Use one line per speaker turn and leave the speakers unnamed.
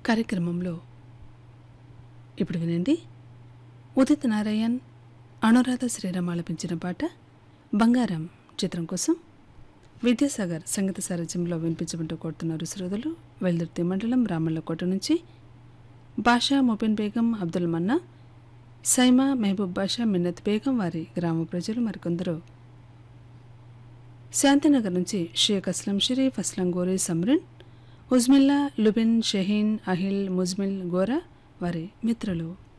కార్యక్రమంలో ఇప్పుడు వినండి ఉదిత్ నారాయణ్ అనురాధ శ్రీరామ్ ఆలపించిన పాట బంగారం చిత్రం కోసం విద్యాసాగర్ సంగీత సారథ్యంలో వినిపించమంటూ కోరుతున్నారు శ్రోతలు వెల్దుర్తి మండలం రామల్లకోట నుంచి బాషా మొబిన్ బేగం అబ్దుల్ మన్నా సైమా మహబూబ్ బాషా మిన్నత్ బేగం వారి గ్రామ ప్రజలు మరికొందరు శాంతినగర్ నుంచి షేక్ అస్లం షరీఫ్ అస్లం గోరీ సమ్రిన్ ఉజ్మిల్లా లుబిన్ షహీన్ అహిల్ ముజ్మిల్ గోరా వారి మిత్రులు